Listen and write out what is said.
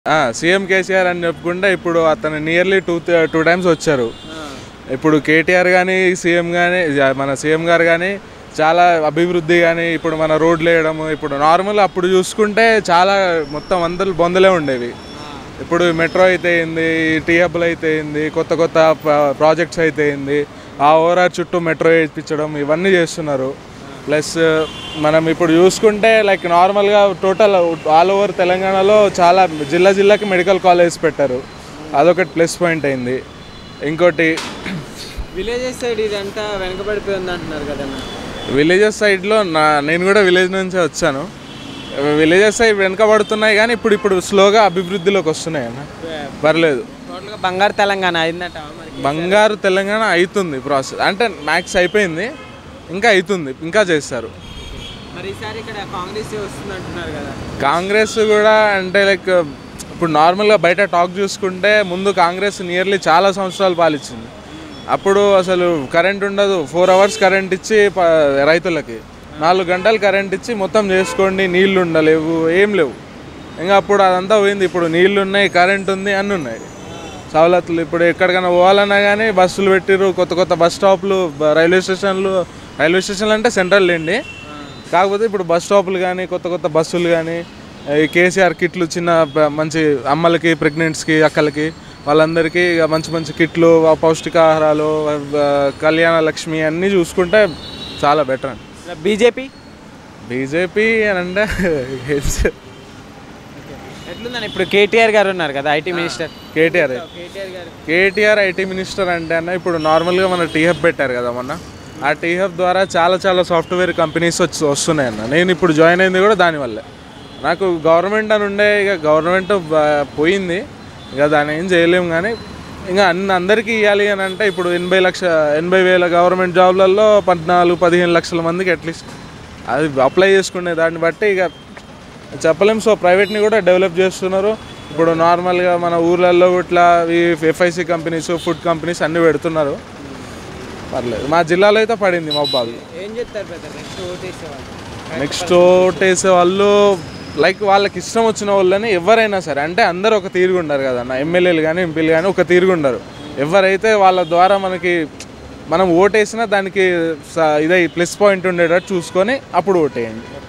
CM KCR అని చెప్పుకుంటే ఇప్పుడు అతను నియర్లీ టూ టూ టైమ్స్ వచ్చారు ఇప్పుడు కేటీఆర్ కానీ సీఎం కానీ మన సీఎం గారు కానీ చాలా అభివృద్ధి కానీ ఇప్పుడు మన రోడ్లు వేయడం ఇప్పుడు నార్మల్ అప్పుడు చూసుకుంటే చాలా మొత్తం వందలు బొందలే ఉండేవి ఇప్పుడు మెట్రో అయితే అయింది టీహబ్లు అయితే అయింది కొత్త కొత్త ప్ర- ప్రాజెక్ట్స్ అయితే అయింది ఆ ఓవరాల్ చుట్టూ మెట్రో వేయించడం ఇవన్నీ చేస్తున్నారు ప్లస్ మనం ఇప్పుడు చూసుకుంటే లైక్ నార్మల్గా టోటల్ ఆల్ ఓవర్ తెలంగాణలో చాలా జిల్లా జిల్లాకి మెడికల్ కాలేజ్ పెట్టారు అదొకటి ప్లస్ పాయింట్ అయింది ఇంకోటి విలేజెస్ సైడ్ ఇదంతా వెనకబడిపోయింది అంటున్నారు కదన్న విలేజెస్ సైడ్లో నా నేను కూడా విలేజ్ నుంచే వచ్చాను విలేజెస్ సైడ్ వెనకబడుతున్నాయి కానీ ఇప్పుడు ఇప్పుడు స్లోగా అభివృద్ధిలోకి వస్తున్నాయి అన్న పర్లేదు టోటల్గా బంగారు తెలంగాణ అయిందట మరి బంగారు తెలంగాణ అవుతుంది ప్రాసెస్ అంటే మ్యాక్స్ అయిపోయింది ఇంకా అవుతుంది ఇంకా చేస్తారు మరి ఈసారి ఇక్కడ కాంగ్రెస్ వస్తుంది అంటున్నారు కదా కాంగ్రెస్ కూడా అంటే లైక్ ఇప్పుడు నార్మల్గా బయట టాక్ చూసుకుంటే ముందు కాంగ్రెస్ నియర్లీ చాలా సంవత్సరాలు పాలించింది అప్పుడు అసలు కరెంట్ ఉండదు ఫోర్ అవర్స్ కరెంట్ ఇచ్చి ప- రైతులకి నాలుగు గంటలు కరెంట్ ఇచ్చి మొత్తం చేసుకోండి నీళ్లు ఉండలేవు ఏం లేవు ఇంకా అప్పుడు అదంతా పోయింది ఇప్పుడు నీళ్లు ఉన్నాయి కరెంట్ ఉంది అన్నీ ఉన్నాయి సవలతులు ఇప్పుడు ఎక్కడికైనా పోవాలన్నా కానీ బస్సులు పెట్టిర్రు కొత్త కొత్త బస్ స్టాప్లు బ- రైల్వే స్టేషన్లు రైల్వే స్టేషన్లు అంటే సెంట్రల్ లేండి కాకపోతే ఇప్పుడు బస్ స్టాపులు కానీ కొత్త కొత్త బస్సులు కానీ ఈ కేసీఆర్ కిట్లు చిన్న ప- మంచి అమ్మలకి ప్రెగ్నెంట్స్కి అక్కలకి వాళ్ళందరికీ ఇక మంచి మంచి కిట్లు ఆ పౌష్టికాహారాలు ఆ, కళ్యాణ లక్ష్మి అన్నీ చూసుకుంటే చాలా బెటర్ అండి బీజేపీ బీజేపీ అని అంటే ఏం చే- ఎట్లుందని ఇప్పుడు కేటీఆర్ గారు ఉన్నారు కదా ఐటీ మినిస్టర్ కేటీఆర్ కేటీఆర్ గారు కేటీఆర్ ఐటీ మినిస్టర్ అంటే అన్న ఇప్పుడు నార్మల్గా మన టీహబ్ పెట్టారు కదా మొన్న ఆ టీహబ్ ద్వారా చాలా చాలా సాఫ్ట్వేర్ కంపెనీస్ వచ్చి వస్తున్నాయి అన్న నేను ఇప్పుడు జాయిన్ అయింది కూడా దానివల్లే నాకు గవర్నమెంట్ అని ఉండే ఇక గవర్నమెంట్ బ- పోయింది ఇక దాన్ని ఏం చేయలేము కానీ ఇంకా అన్ని అందరికీ ఇవ్వాలి అని అంటే ఇప్పుడు ఎనభై లక్ష ఎనభై వేల గవర్నమెంట్ జాబ్లలో పద్నాలుగు పదిహేను లక్షల మందికి అట్లీస్ట్ అది అప్లై చేసుకునే దాన్ని బట్టి ఇక చెప్పలేం సో ప్రైవేట్ని కూడా డెవలప్ చేస్తున్నారు ఇప్పుడు నార్మల్గా మన ఊర్లలో ఇట్లా ఈ ఎఫ్ఐసి కంపెనీస్ ఫుడ్ కంపెనీస్ అన్నీ పెడుతున్నారు పర్లేదు మా జిల్లాలో అయితే పడింది మబ్బాలు ఏం చెప్తారు బ్రదర్ నెక్స్ట్ ఓటేసేవాళ్ళు నెక్స్ట్ ఓటేసే వాళ్ళు లైక్ వాళ్ళకి ఇష్టం వచ్చిన వాళ్ళని ఎవరైనా సరే అంటే అందరూ ఒక తీరుగా ఉండరు కదన్న ఎమ్మెల్యేలు కానీ ఎంపీలు కానీ ఒక తీరుగా ఉండరు ఎవరైతే వాళ్ళ ద్వారా మనకి మనం ఓటేసినా దానికి స- ఇదే ప్లస్ పాయింట్ ఉండేటట్టు చూసుకొని అప్పుడు ఓటేయండి